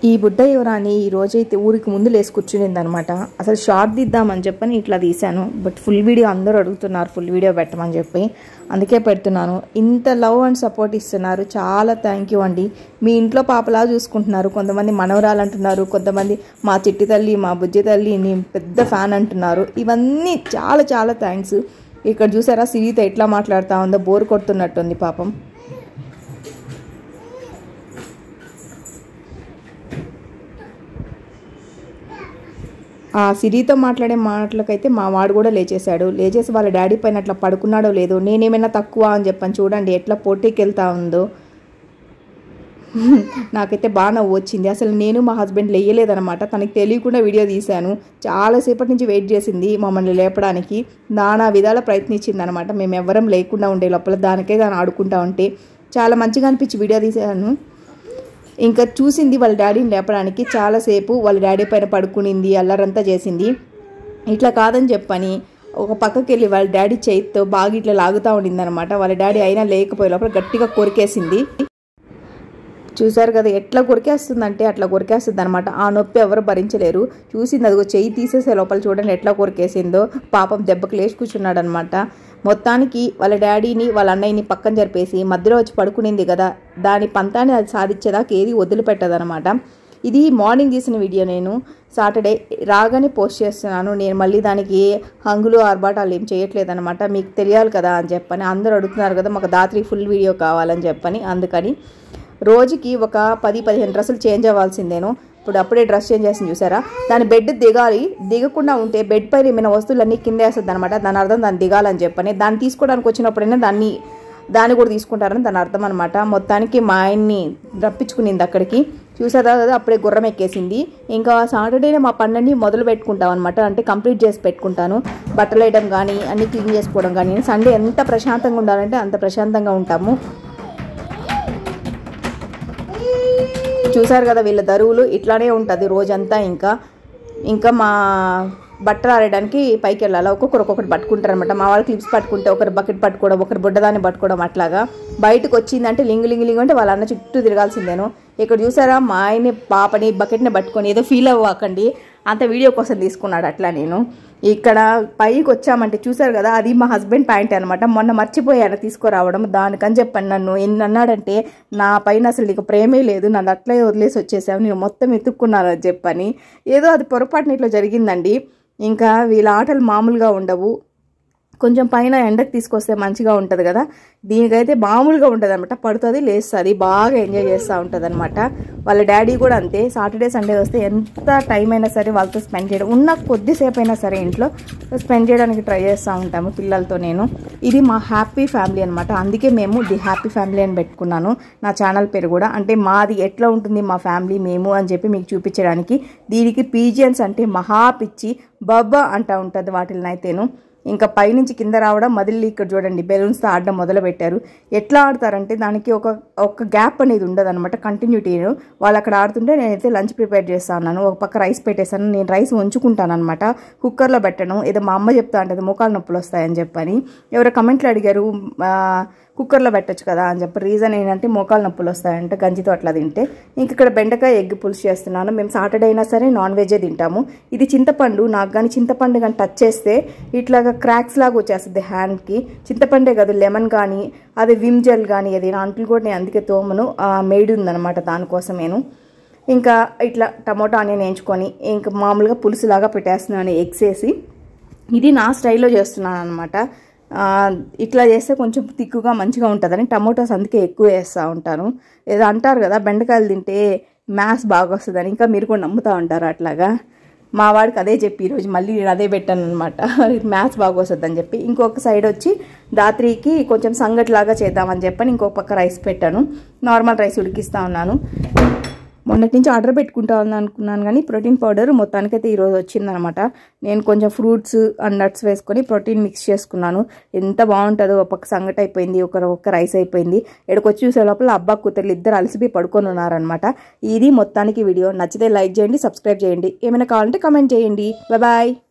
ఈ బుడ్డ యువరాణి ఈ రోజైతే ఊరికి ముందు లేసి కూర్చునింది అనమాట అసలు షార్ట్ తీద్దామని చెప్పని ఇట్లా తీశాను బట్ ఫుల్ వీడియో అందరూ అడుగుతున్నారు ఫుల్ వీడియో పెట్టమని చెప్పి అందుకే పెడుతున్నాను ఇంత లవ్ అండ్ సపోర్ట్ ఇస్తున్నారు చాలా థ్యాంక్ యూ అండి మీ ఇంట్లో పాపలా చూసుకుంటున్నారు కొంతమంది మనవరాలు అంటున్నారు కొంతమంది మా చిట్టి తల్లి మా బుజ్జి తల్లి నేను పెద్ద ఫ్యాన్ అంటున్నారు ఇవన్నీ చాలా చాలా థ్యాంక్స్ ఇక్కడ చూసారా సిరిత ఎట్లా మాట్లాడుతూ ఉందో బోర్ కొడుతున్నట్టుంది పాపం ఆ సిరితో మాట్లాడే మాటలకైతే మా వాడు కూడా లేచేశాడు లేచేసి వాళ్ళ డాడీ పైన అట్లా పడుకున్నాడో లేదో నేనేమైనా తక్కువ అని చెప్పని చూడండి ఎట్లా పోటీకి వెళ్తా ఉందో నాకైతే బాగా నవ్వు వచ్చింది అసలు నేను మా హస్బెండ్ లేయలేదనమాట తనకి తెలియకుండా వీడియో తీశాను చాలాసేపటి నుంచి వెయిట్ చేసింది మమ్మల్ని లేపడానికి నానా విధాల ప్రయత్నించింది అనమాట మేము ఎవ్వరం లేకుండా ఉండే లోపల దానికే దాన్ని ఆడుకుంటా ఉంటే చాలా మంచిగా అనిపించి వీడియో తీశాను ఇంకా చూసింది వాళ్ళ డాడీని లేపడానికి చాలాసేపు వాళ్ళ డాడీ పైన పడుకునింది అల్లరంతా చేసింది ఇట్లా కాదని చెప్పని ఒక పక్కకి వెళ్ళి వాళ్ళ డాడీ చేతితో బాగా ఇట్లా లాగుతూ ఉండింది అనమాట వాళ్ళ డాడీ అయినా లేకపోయే లోపల గట్టిగా కొరికేసింది చూసారు కదా ఎట్లా కొరికేస్తుందంటే అట్లా కొరికేస్తుంది అనమాట ఆ నొప్పి ఎవరు భరించలేరు చూసింది అదిగో చెయ్యి తీసేసే లోపల చూడండి ఎట్లా కొరికేసిందో పాపం దెబ్బకి లేచి కూర్చున్నాడు అనమాట మొత్తానికి వాళ్ళ డాడీని వాళ్ళ అన్నయ్యని పక్కన జరిపేసి మధ్యలో వచ్చి పడుకునింది కదా దాని పంతాన్ని అది సాధించేదాకా ఏది వదిలిపెట్టదనమాట ఇది మార్నింగ్ తీసిన వీడియో నేను సాటర్డే రాగానే పోస్ట్ చేస్తున్నాను నేను మళ్ళీ దానికి హంగులు ఆర్భాటాలు ఏం చేయట్లేదు అనమాట మీకు తెలియాలి కదా అని చెప్పని అందరూ అడుగుతున్నారు కదా మాకు దాత్రి ఫుల్ వీడియో కావాలని చెప్పని అందుకని రోజుకి ఒక పది పదిహేను డ్రెస్సులు చేంజ్ అవ్వాల్సిందేను ఇప్పుడు అప్పుడే డ్రెస్ చేంజ్ చేసింది చూసారా దాని బెడ్ దిగాలి దిగకుండా ఉంటే బెడ్ పైన ఏమైనా వస్తువులన్నీ కింద వేస్తుంది అనమాట దాని అర్థం దాన్ని దిగాలని చెప్పని దాన్ని తీసుకోవడానికి వచ్చినప్పుడైనా దాన్ని దాన్ని కూడా తీసుకుంటారని దాని అర్థం అనమాట మొత్తానికి మా ఆయన్ని రప్పించుకునింది అక్కడికి చూసారా కదా అప్పుడే గుర్రం ఎక్కేసింది ఇంకా సాటర్డేనే మా పనులన్నీ మొదలు పెట్టుకుంటాం అనమాట అంటే కంప్లీట్ చేసి పెట్టుకుంటాను బట్టలు వేయడం కానీ అన్నీ క్లీన్ చేసుకోవడం కానీ సండే ఎంత ప్రశాంతంగా ఉండాలంటే అంత ప్రశాంతంగా ఉంటాము చూసారు కదా వీళ్ళ దరువులు ఇట్లానే ఉంటుంది రోజంతా ఇంకా ఇంకా మా బట్టలు ఆరేయడానికి పైకి వెళ్ళాలి ఒక్కొక్కరు ఒక్కొక్కటి పట్టుకుంటారు అనమాట మా వాళ్ళు క్లిప్స్ పట్టుకుంటే ఒకరు బకెట్ పట్టుకోవడం ఒకరు బుడ్డదాన్ని పట్టుకోవడం అట్లాగా బయటకు వచ్చిందంటే లింగు లింగు లింగు అంటే వాళ్ళ అన్న చుట్టూ తిరగాల్సిందేను ఇక్కడ చూసారా మా ఆయన్ని పాపని బకెట్ని పట్టుకొని ఏదో ఫీల్ అవ్వకండి అంత వీడియో కోసం తీసుకున్నాడు అట్లా నేను ఇక్కడ పైకి వచ్చామంటే చూసారు కదా అది మా హస్బెండ్ ప్యాంట్ అనమాట మొన్న మర్చిపోయాను తీసుకురావడం దానికని చెప్పాను నన్ను ఎన్ని అన్నాడంటే నా పైన అసలు నీకు ప్రేమే లేదు నన్ను అట్లే వదిలేసి వచ్చేసావు నేను మొత్తం ఎత్తుక్కున్నాను అని చెప్పని ఏదో అది పొరపాటున ఇట్లా జరిగిందండి ఇంకా వీళ్ళ ఆటలు మామూలుగా ఉండవు కొంచెం పైన ఎండకు తీసుకొస్తే మంచిగా ఉంటుంది కదా దీనికైతే మామూలుగా ఉంటుంది అనమాట పడుతుంది లేస్తుంది బాగా ఎంజాయ్ చేస్తూ ఉంటుంది అనమాట వాళ్ళ డాడీ కూడా అంతే సాటర్డే సండే వస్తే ఎంత టైం అయినా సరే వాళ్ళతో స్పెండ్ చేయడం ఉన్న కొద్దిసేపు అయినా సరే ఇంట్లో స్పెండ్ చేయడానికి ట్రై చేస్తూ ఉంటాము పిల్లలతో నేను ఇది మా హ్యాపీ ఫ్యామిలీ అనమాట అందుకే మేము ది హ్యాపీ ఫ్యామిలీ అని పెట్టుకున్నాను నా ఛానల్ పేరు కూడా అంటే మాది ఎట్లా ఉంటుంది మా ఫ్యామిలీ మేము అని చెప్పి మీకు చూపించడానికి దీనికి పీజియన్స్ అంటే మహా పిచ్చి బబ్బా అంటూ ఉంటుంది వాటిని అయితేను ఇంకా పైనుంచి కింద రావడం మదిలి ఇక్కడ చూడండి బెలూన్స్తో ఆడడం మొదలు పెట్టారు ఎట్లా ఆడతారంటే దానికి ఒక ఒక గ్యాప్ అనేది ఉండదు అనమాట కంటిన్యూటీ వాళ్ళు అక్కడ ఆడుతుంటే నేనైతే లంచ్ ప్రిపేర్ చేస్తా ఉన్నాను ఒక పక్క రైస్ పెట్టేశాను నేను రైస్ ఉంచుకుంటాను అనమాట కుక్కర్లో పెట్టను ఏదో మా అమ్మ చెప్తా ఉంటుంది మోకాలు నొప్పులు వస్తాయని చెప్పని ఎవరో కమెంట్లు అడిగారు కుక్కర్లో పెట్టచ్చు కదా అని చెప్పి రీజన్ ఏంటంటే మోకాలు నొప్పులు వస్తాయంటే గంజితో అట్లా తింటే ఇంక ఇక్కడ బెండకాయ ఎగ్ పులుసు చేస్తున్నాను మేము సాటర్డే అయినా సరే నాన్ వెజే తింటాము ఇది చింతపండు నాకు కానీ చింతపండు కానీ టచ్ చేస్తే ఇట్లాగా క్రాక్స్ లాగా వచ్చేస్తుంది హ్యాండ్కి చింతపండే కాదు లెమన్ కానీ అదే విమ్ జెల్ కానీ ఏదైనా అంట్లు కూడా నేను అందుకే తోమను మేడ్ ఉందనమాట దానికోసం నేను ఇంకా ఇట్లా టమోటా ఆనియన్ వేయించుకొని ఇంకా మామూలుగా పులుసులాగా పెట్టేస్తున్నాను ఎగ్స్ వేసి ఇది నా స్టైల్లో చేస్తున్నాను అనమాట ఇట్లా చేస్తే కొంచెం తిక్కుగా మంచిగా ఉంటుందని టమోటాస్ అందుకే ఎక్కువ వేస్తూ ఉంటాను ఏదో అంటారు కదా బెండకాయలు తింటే మ్యాథ్స్ బాగా వస్తుందని ఇంకా మీరు కూడా నమ్ముతూ ఉంటారు అట్లాగా మా వాడికి అదే చెప్పి ఈరోజు మళ్ళీ నేను అదే పెట్టాను అనమాట మ్యాథ్స్ బాగా వస్తుందని చెప్పి ఇంకొక సైడ్ వచ్చి దాత్రికి కొంచెం సంగట్లాగా చేద్దామని చెప్పని ఇంకొక పక్క రైస్ పెట్టాను నార్మల్ రైస్ ఉడికిస్తూ ఉన్నాను మొన్నటి నుంచి ఆర్డర్ పెట్టుకుంటా ఉన్నాను అనుకున్నాను కానీ ప్రోటీన్ పౌడర్ మొత్తానికైతే ఈరోజు వచ్చిందనమాట నేను కొంచెం ఫ్రూట్స్ అండ్ నట్స్ వేసుకొని ప్రోటీన్ మిక్స్ చేసుకున్నాను ఎంత బాగుంటుందో ఒక పక్క సంగటి అయిపోయింది ఒక ఒక్క రైస్ అయిపోయింది ఎక్కడికి చూసే లోపల అబ్బా కూతుర్లు ఇద్దరు అలసిపోయి పడుకొని ఉన్నారనమాట ఇది మొత్తానికి వీడియో నచ్చితే లైక్ చేయండి సబ్స్క్రైబ్ చేయండి ఏమైనా కావాలంటే కామెంట్ చేయండి బాయ్